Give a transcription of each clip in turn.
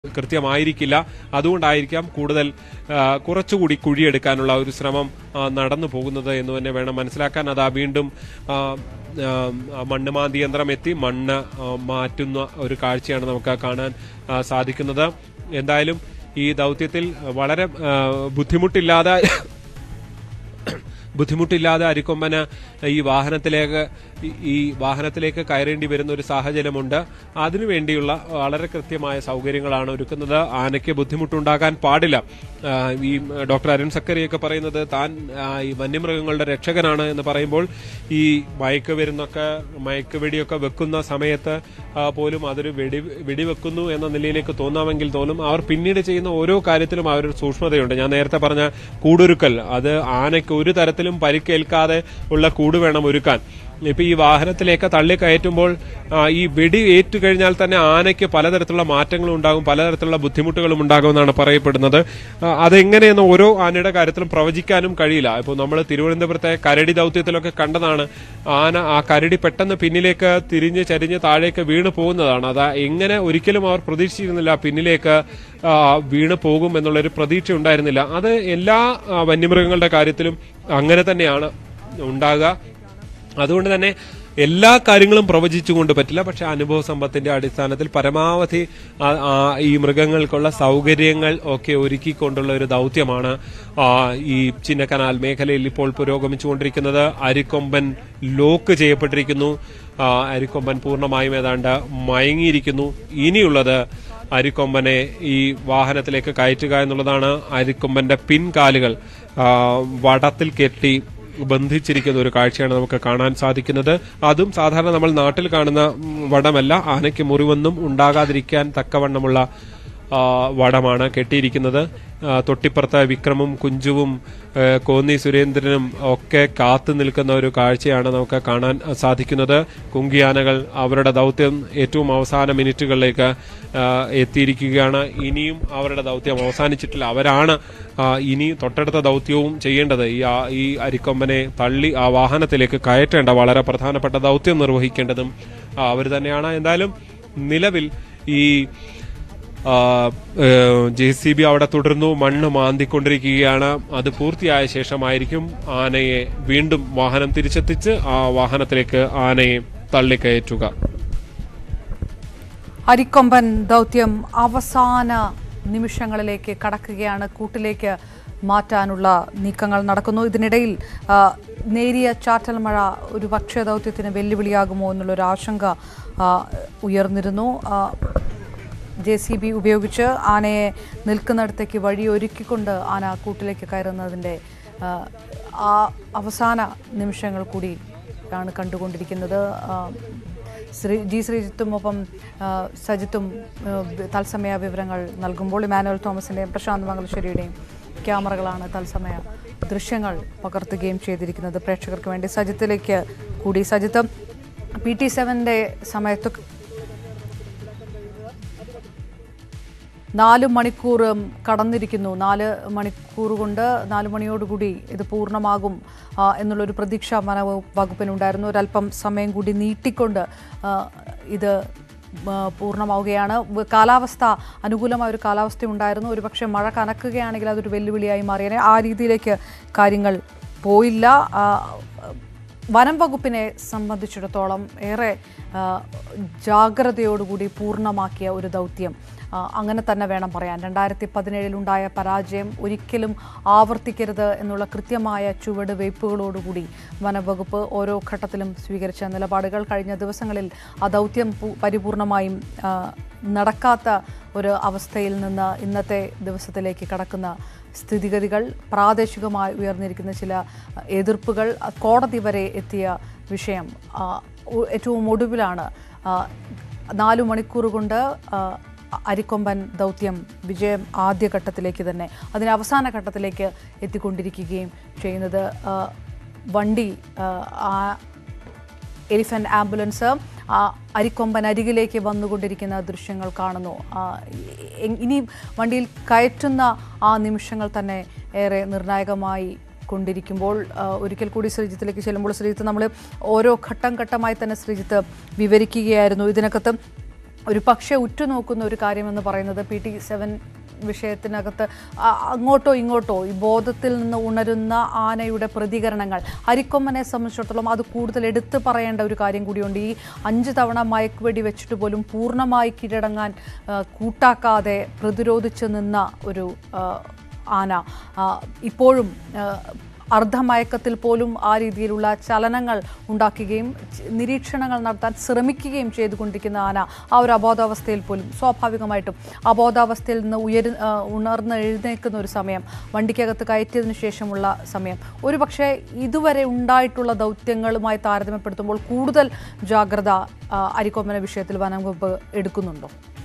കൃത്യമായിരിക്കില്ല അതുകൊണ്ടായിരിക്കാം കൂടുതൽ ആ, കുറച്ചുകൂടി കുഴിയെടുക്കാനുള്ള ഒരു ശ്രമം ആ, നടന്നു പോകുന്നത് എന്ന് തന്നെ വേണം മനസ്സിലാക്കാൻ അതാ വീണ്ടും ആ, ആ, മണ്ണ് മാന്തി യന്ത്രം എത്തി മണ്ണ് ആ, മാറ്റുന്ന ഒരു കാഴ്ചയാണ് നമുക്ക് കാണാൻ ആ, സാധിക്കുന്നത് എന്തായാലും ഈ ദൗത്യത്തിൽ വളരെ ആ, ബുദ്ധിമുട്ടില്ലാതെ ബുദ്ധിമുട്ടില്ലാതെ അരിക്കൊമ്പന് ഈ വാഹനത്തിലേക്ക് ഈ- ഈ വാഹനത്തിലേക്ക് കയറേണ്ടി വരുന്ന ഒരു സാഹചര്യമുണ്ട് അതിനുവേണ്ടിയുള്ള വളരെ കൃത്യമായ സൗകര്യങ്ങളാണ് ഒരുക്കുന്നത് ആനയ്ക്ക് ബുദ്ധിമുട്ടുണ്ടാകാൻ പാടില്ല ആ, ഈ ഡോക്ടർ അരുൺ സക്കറിയൊക്കെ പറയുന്നത് താൻ ആ, ഈ വന്യമൃഗങ്ങളുടെ രക്ഷകനാണ് എന്ന് പറയുമ്പോൾ ഈ മയക്ക് വരുന്നൊക്കെ മയക്ക് വെടിയൊക്കെ വെക്കുന്ന സമയത്ത് ആ, പോലും അതൊരു വെടി വെടിവെക്കുന്നു എന്ന നിലയിലേക്ക് തോന്നാമെങ്കിൽ തോന്നും അവർ പിന്നീട് ചെയ്യുന്ന ഓരോ കാര്യത്തിലും ആ ഒരു സൂക്ഷ്മതയുണ്ട് ഞാൻ നേരത്തെ പറഞ്ഞ കൂടൊരുക്കൽ അത് ആനയ്ക്ക് ഒരു തരത്തിലും പരിക്കേൽക്കാതെ ഉള്ള കൂട് വേണം ഒരുക്കാൻ ഇപ്പൊ ഈ വാഹനത്തിലേക്ക് തള്ളി കയറ്റുമ്പോൾ ആ, ഈ വെടി ഏറ്റു കഴിഞ്ഞാൽ തന്നെ ആനയ്ക്ക് പലതരത്തിലുള്ള മാറ്റങ്ങളും ഉണ്ടാകും പലതരത്തിലുള്ള ബുദ്ധിമുട്ടുകളും ഉണ്ടാകുമെന്നാണ് പറയപ്പെടുന്നത് ആ, അതെങ്ങനെയെന്ന് ഓരോ ആനയുടെ കാര്യത്തിലും പ്രവചിക്കാനും കഴിയില്ല ഇപ്പോൾ നമ്മൾ തിരുവനന്തപുരത്തെ കരടി ദൗത്യത്തിലൊക്കെ കണ്ടതാണ് ആന ആ കരടി പെട്ടെന്ന് പിന്നിലേക്ക് തിരിഞ്ഞ് ചരിഞ്ഞ് താഴേക്ക് വീണ് പോകുന്നതാണ് അത് എങ്ങനെ ഒരിക്കലും അവർ പ്രതീക്ഷിച്ചിരുന്നില്ല പിന്നിലേക്ക് ആ, വീണ് പോകും എന്നുള്ളൊരു പ്രതീക്ഷ ഉണ്ടായിരുന്നില്ല അത് എല്ലാ ആ, വന്യമൃഗങ്ങളുടെ കാര്യത്തിലും അങ്ങനെ തന്നെയാണ് ഉണ്ടാകുക അതുകൊണ്ട് തന്നെ എല്ലാ കാര്യങ്ങളും പ്രവചിച്ചുകൊണ്ട് പറ്റില്ല പക്ഷെ അനുഭവ സമ്പത്തിന്റെ അടിസ്ഥാനത്തിൽ പരമാവധി ആ- ആ ഈ മൃഗങ്ങൾക്കുള്ള സൗകര്യങ്ങൾ ഒക്കെ ഒരുക്കിക്കൊണ്ടുള്ള ഒരു ദൗത്യമാണ് ആ, ഈ ചിന്നക്കനാൽ മേഖലയിൽ ഇപ്പോൾ പുരോഗമിച്ചുകൊണ്ടിരിക്കുന്നത് അരിക്കൊമ്പൻ ലോക്ക് ചെയ്യപ്പെട്ടിരിക്കുന്നു ആ, അരിക്കൊമ്പൻ പൂർണ്ണമായും ഏതാണ്ട് മയങ്ങിയിരിക്കുന്നു ഇനിയുള്ളത് അരിക്കൊമ്പനെ ഈ വാഹനത്തിലേക്ക് കയറ്റുക എന്നുള്ളതാണ് അരിക്കൊമ്പന്റെ പിൻകാലുകൾ ആ, വടത്തിൽ കെട്ടി ബന്ധിച്ചിരിക്കുന്ന ഒരു കാഴ്ചയാണ് നമുക്ക് കാണാൻ സാധിക്കുന്നത് അതും സാധാരണ നമ്മൾ നാട്ടിൽ കാണുന്ന ഉം, വടമല്ല ആനയ്ക്ക് മുറിവൊന്നും ഉണ്ടാകാതിരിക്കാൻ തക്കവണ്ണമുള്ള ആ, വടമാണ് കെട്ടിയിരിക്കുന്നത് ആ, തൊട്ടിപ്പുറത്ത് വിക്രമും കുഞ്ചുവും ഏ, കോന്നി സുരേന്ദ്രനും ഒക്കെ കാത്തു നിൽക്കുന്ന ഒരു കാഴ്ചയാണ് നമുക്ക് കാണാൻ സാധിക്കുന്നത് കുങ്കിയാനകൾ അവരുടെ ദൗത്യം ഏറ്റവും അവസാന മിനിറ്റുകളിലേക്ക് ആ, എത്തിയിരിക്കുകയാണ് ഇനിയും അവരുടെ ദൗത്യം അവസാനിച്ചിട്ടില്ല അവരാണ് ആ, ഇനി തൊട്ടടുത്ത ദൗത്യവും ചെയ്യേണ്ടത് ഈ ആ- ഈ അരിക്കൊമ്പനെ തള്ളി ആ വാഹനത്തിലേക്ക് കയറ്റേണ്ട വളരെ പ്രധാനപ്പെട്ട ദൗത്യം നിർവഹിക്കേണ്ടതും അവർ തന്നെയാണ് എന്തായാലും നിലവിൽ ഈ ജെ സി ബി അവിടെ തുടർന്നു മണ്ണ് മാന്തിക്കൊണ്ടിരിക്കുകയാണ് അത് പൂർത്തിയായ ശേഷമായിരിക്കും ആനയെ വീണ്ടും വാഹനം തിരിച്ചെത്തിച്ച് ആ വാഹനത്തിലേക്ക് ആനയെ തള്ളിക്കയറ്റുക അരിക്കൊമ്പൻ ദൗത്യം അവസാന നിമിഷങ്ങളിലേക്ക് കടക്കുകയാണ് കൂട്ടിലേക്ക് മാറ്റാനുള്ള നീക്കങ്ങൾ നടക്കുന്നു ഇതിനിടയിൽ ആ, നേരിയ ചാറ്റൽ മഴ ഒരു ഭക്ഷ്യ ദൗത്യത്തിന് വെല്ലുവിളിയാകുമോ എന്നുള്ളൊരു ആശങ്ക ആ, ഉയർന്നിരുന്നു ജെ സി ബി ഉപയോഗിച്ച് ആനയെ നിൽക്കുന്നിടത്തേക്ക് വഴി ഒരുക്കിക്കൊണ്ട് ആന കൂട്ടിലേക്ക് കയറുന്നതിൻ്റെ ആ, ആ അവസാന നിമിഷങ്ങൾ കൂടി ആണ് കണ്ടുകൊണ്ടിരിക്കുന്നത് ആ, ശ്രീ ജി ശ്രീജിത്തും ഒപ്പം ആ, സജിത്തും ആ, വി- തത്സമയ വിവരങ്ങൾ നൽകുമ്പോൾ ഇമാനുവൽ തോമസിൻ്റെയും പ്രശാന്ത് മംഗലശ്ശേരിയുടെയും ക്യാമറകളാണ് തത്സമയ ദൃശ്യങ്ങൾ പകർത്തുകയും ചെയ്തിരിക്കുന്നത് പ്രേക്ഷകർക്ക് വേണ്ടി സജിത്തിലേക്ക് കൂടി സജിത്ത് പി ടി സെവൻ്റെ സമയത്ത് നാല് മണിക്കൂറും കടന്നിരിക്കുന്നു നാല് മണിക്കൂർ കൊണ്ട് നാല് മണിയോടുകൂടി ഇത് പൂർണ്ണമാകും ആ, എന്നുള്ളൊരു പ്രതീക്ഷ വന വകുപ്പിനുണ്ടായിരുന്നു ഒരല്പം സമയം കൂടി നീട്ടിക്കൊണ്ട് ആ, ഇത് ആ, പൂർണ്ണമാവുകയാണ് വ- കാലാവസ്ഥ അനുകൂലമായ ഒരു കാലാവസ്ഥ ഉണ്ടായിരുന്നു ഒരുപക്ഷെ മഴ കനക്കുകയാണെങ്കിൽ അതൊരു വെല്ലുവിളിയായി മാറിയേനെ ആ രീതിയിലേക്ക് കാര്യങ്ങൾ പോയില്ല ആ, വനം വകുപ്പിനെ സംബന്ധിച്ചിടത്തോളം ഏറെ ആ, ജാഗ്രതയോടുകൂടി പൂർണ്ണമാക്കിയ ഒരു ദൗത്യം ആ, അങ്ങനെ തന്നെ വേണം പറയാൻ രണ്ടായിരത്തി പതിനേഴിലുണ്ടായ പരാജയം ഒരിക്കലും ആവർത്തിക്കരുത് എന്നുള്ള കൃത്യമായ ചുവട് വെയ്പ്പുകളോടുകൂടി വനംവകുപ്പ് ഓരോ ഘട്ടത്തിലും സ്വീകരിച്ച നിലപാടുകൾ കഴിഞ്ഞ ദിവസങ്ങളിൽ ആ ദൗത്യം പൂ- പരിപൂർണമായും ആ, നടക്കാത്ത ഒരു അവസ്ഥയിൽ നിന്ന് ഇന്നത്തെ ദിവസത്തിലേക്ക് കടക്കുന്ന സ്ഥിതിഗതികൾ പ്രാദേശികമായി ഉയർന്നിരിക്കുന്ന ചില അഹ്, എതിർപ്പുകൾ അഹ്, കോടതി വരെ എത്തിയ വിഷയം ആ, ഒ- ഏറ്റവും ഒടുവിലാണ് ആ, നാലു മണിക്കൂർ കൊണ്ട് ആ, അരിക്കൊമ്പൻ ദൗത്യം വിജയം ആദ്യഘട്ടത്തിലേക്ക് തന്നെ അതിന് അവസാന ഘട്ടത്തിലേക്ക് എത്തിക്കൊണ്ടിരിക്കുകയും ചെയ്യുന്നത് ആ, വണ്ടി ആ, ആ എലിഫന്റ് ആംബുലൻസ് ആ അരിക്കൊമ്പൻ അരികിലേക്ക് വന്നുകൊണ്ടിരിക്കുന്ന ദൃശ്യങ്ങൾ കാണുന്നു ആ, ഇ- ഇനി വണ്ടിയിൽ കയറ്റുന്ന ആ നിമിഷങ്ങൾ തന്നെ ഏറെ നിർണായകമായി കൊണ്ടിരിക്കുമ്പോൾ ആ, ഒരിക്കൽ കൂടി ശ്രീജിത്തിലേക്ക് ചെല്ലുമ്പോൾ ശ്രീജിത്ത് നമ്മൾ ഓരോ ഘട്ടം ഘട്ടമായി തന്നെ ശ്രീജിത്ത് വിവരിക്കുകയായിരുന്നു ഇതിനകത്ത് ഒരു പക്ഷേ ഉറ്റുനോക്കുന്ന ഒരു കാര്യമെന്ന് പറയുന്നത് പി ടി സെവൻ വിഷയത്തിനകത്ത് ആ- അങ്ങോട്ടോ ഇങ്ങോട്ടോ ഈ ബോധത്തിൽ നിന്ന് ഉണരുന്ന ആനയുടെ പ്രതികരണങ്ങൾ അരിക്കൊമ്പനെ സംബന്ധിച്ചിടത്തോളം അത് കൂടുതൽ എടുത്തു പറയേണ്ട ഒരു കാര്യം കൂടിയുണ്ട് ഈ അഞ്ച് തവണ മയക്കുവെടി വെച്ചിട്ട് പോലും പൂർണ്ണമായി കീഴടങ്ങാൻ ആ, കൂട്ടാക്കാതെ പ്രതിരോധിച്ച് നിന്ന ഒരു ആ, ആന ആ, ഇപ്പോഴും ആ, അർദ്ധമയക്കത്തിൽ പോലും ആ രീതിയിലുള്ള ചലനങ്ങൾ ഉണ്ടാക്കുകയും ച- നിരീക്ഷണങ്ങൾ നടത്താൻ ശ്രമിക്കുകയും ചെയ്തുകൊണ്ടിരിക്കുന്ന ആന ആ ഒരു അബോധാവസ്ഥയിൽ പോലും സ്വാഭാവികമായിട്ടും അബോധാവസ്ഥയിൽ നിന്ന് ഉയരു ആ, ഉണർന്ന് എഴുന്നേൽക്കുന്ന ഒരു സമയം വണ്ടിക്കകത്ത് കയറ്റിയതിനു ശേഷമുള്ള സമയം ഒരുപക്ഷെ ഇതുവരെ ഉണ്ടായിട്ടുള്ള ദൗത്യങ്ങളുമായി താരതമ്യപ്പെടുത്തുമ്പോൾ കൂടുതൽ ജാഗ്രത ആ, അരിക്കൊമ്പന വിഷയത്തിൽ വനം വകുപ്പ് എടുക്കുന്നുണ്ടോ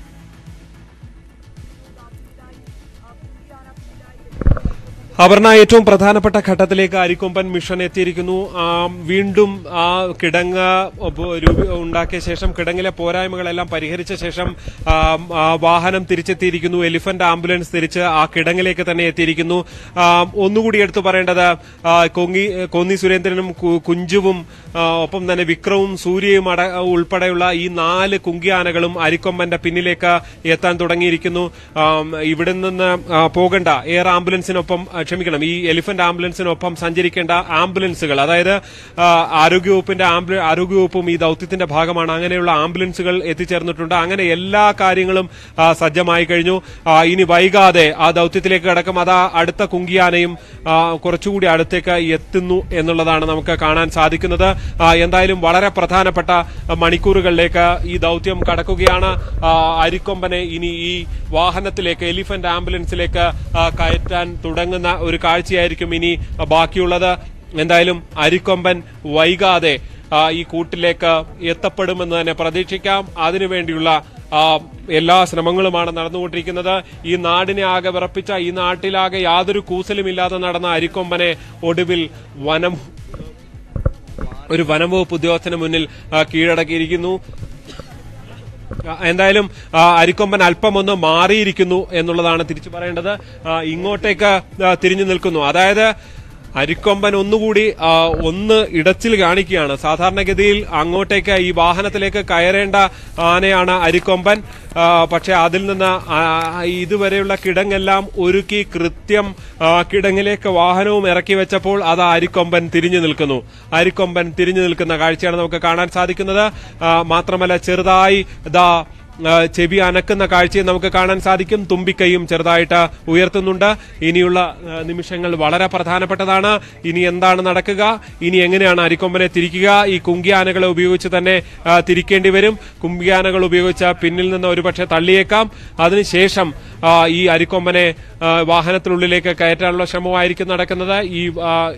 അപർണ ഏറ്റവും പ്രധാനപ്പെട്ട ഘട്ടത്തിലേക്ക് അരിക്കൊമ്പൻ മിഷൻ എത്തിയിരിക്കുന്നു ആ, വീണ്ടും ആ കിടങ്ങ് ഉപ- രൂപ- ഉണ്ടാക്കിയ ശേഷം കിടങ്ങിലെ പോരായ്മകളെല്ലാം പരിഹരിച്ച ശേഷം ആ, ആ, വാഹനം തിരിച്ചെത്തിയിരിക്കുന്നു എലിഫന്റ് ആംബുലൻസ് തിരിച്ച് ആ കിടങ്ങിലേക്ക് തന്നെ എത്തിയിരിക്കുന്നു ആ, ഒന്നുകൂടി എടുത്തു പറയേണ്ടത് ആ, കൊങ്ങി കോന്നി സുരേന്ദ്രനും കു- കുഞ്ചുവും ആ, ഒപ്പം തന്നെ വിക്രവും സൂര്യയും അട ഉൾപ്പെടെയുള്ള ഈ നാല് കുങ്കിയാനകളും അരിക്കൊമ്പന്റെ പിന്നിലേക്ക് എത്താൻ തുടങ്ങിയിരിക്കുന്നു ആം, ഇവിടെ നിന്ന് ആ, പോകേണ്ട എയർ ആംബുലൻസിനൊപ്പം ആ, ക്ഷമിക്കണം ഈ എലിഫന്റ് ആംബുലൻസിനൊപ്പം സഞ്ചരിക്കേണ്ട ആംബുലൻസുകൾ അതായത് ആ, ആരോഗ്യവകുപ്പിന്റെ ആംബുല- ആരോഗ്യവകുപ്പും ഈ ദൌത്യത്തിന്റെ ഭാഗമാണ് അങ്ങനെയുള്ള ആംബുലൻസുകൾ എത്തിച്ചേർന്നിട്ടുണ്ട് അങ്ങനെ എല്ലാ കാര്യങ്ങളും ആ, സജ്ജമായി കഴിഞ്ഞു ആ, ഇനി വൈകാതെ ആ ദൌത്യത്തിലേക്ക് കടക്കും അതാ അടുത്ത കുങ്കിയാനയും ആ, കുറച്ചുകൂടി അടുത്തേക്ക് എത്തുന്നു എന്നുള്ളതാണ് നമുക്ക് കാണാൻ സാധിക്കുന്നത് ആ, എന്തായാലും വളരെ പ്രധാനപ്പെട്ട മണിക്കൂറുകളിലേക്ക് ഈ ദൌത്യം കടക്കുകയാണ് ആ, അരിക്കൊമ്പനെ ഇനി ഈ വാഹനത്തിലേക്ക് എലിഫന്റ് ആംബുലൻസിലേക്ക് ആ, കയറ്റാൻ തുടങ്ങുന്ന ഒരു കാഴ്ചയായിരിക്കും ഇനി ബാക്കിയുള്ളത് എന്തായാലും അരിക്കൊമ്പൻ വൈകാതെ ആ, ഈ കൂട്ടിലേക്ക് എത്തപ്പെടുമെന്ന് തന്നെ പ്രതീക്ഷിക്കാം അതിനുവേണ്ടിയുള്ള ആ, എല്ലാ ശ്രമങ്ങളുമാണ് നടന്നുകൊണ്ടിരിക്കുന്നത് ഈ നാടിനെ ആകെ വിറപ്പിച്ച ഈ നാട്ടിലാകെ യാതൊരു കൂസലുമില്ലാതെ നടന്ന അരിക്കൊമ്പനെ ഒടുവിൽ വനം ഒരു വനം വകുപ്പ് ഉദ്യോഗസ്ഥന് മുന്നിൽ ആ, കീഴടക്കിയിരിക്കുന്നു ആ, എന്തായാലും ആ, അരിക്കൊമ്പൻ അല്പം ഒന്ന് മാറിയിരിക്കുന്നു എന്നുള്ളതാണ് തിരിച്ചു പറയേണ്ടത് ആ, ഇങ്ങോട്ടേക്ക് ആ, തിരിഞ്ഞു നിൽക്കുന്നു അതായത് അരിക്കൊമ്പൻ ഒന്നുകൂടി ആ, ഒന്ന് ഇടച്ചിൽ കാണിക്കുകയാണ് സാധാരണഗതിയിൽ അങ്ങോട്ടേക്ക് ഈ വാഹനത്തിലേക്ക് കയറേണ്ട ആനയാണ് അരിക്കൊമ്പൻ ആ, പക്ഷെ അതിൽ നിന്ന് ആ, ഇതുവരെയുള്ള കിടങ്ങെല്ലാം ഒരുക്കി കൃത്യം ആ, കിടങ്ങിലേക്ക് വാഹനവും ഇറക്കി വെച്ചപ്പോൾ അത് അരിക്കൊമ്പൻ തിരിഞ്ഞു നിൽക്കുന്നു അരിക്കൊമ്പൻ തിരിഞ്ഞു നിൽക്കുന്ന കാഴ്ചയാണ് നമുക്ക് കാണാൻ സാധിക്കുന്നത് ആ, മാത്രമല്ല ചെറുതായി ദാ ആ, ചെവി അനക്കുന്ന കാഴ്ചയും നമുക്ക് കാണാൻ സാധിക്കും തുമ്പിക്കൈയും ചെറുതായിട്ട് ഉയർത്തുന്നുണ്ട് ഇനിയുള്ള ആ, നിമിഷങ്ങൾ വളരെ പ്രധാനപ്പെട്ടതാണ് ഇനി എന്താണ് നടക്കുക ഇനി എങ്ങനെയാണ് അരിക്കൊമ്പനെ തിരിക്കുക ഈ കുങ്കിയാനകളെ ഉപയോഗിച്ച് തന്നെ ആ, തിരിക്കേണ്ടി വരും കുങ്കിയാനകൾ ഉപയോഗിച്ച് പിന്നിൽ നിന്ന് ഒരുപക്ഷെ തള്ളിയേക്കാം അതിനുശേഷം ആ, ഈ അരിക്കൊമ്പനെ ആ, വാഹനത്തിനുള്ളിലേക്ക് കയറ്റാനുള്ള ശ്രമമായിരിക്കും നടക്കുന്നത് ഈ ആ,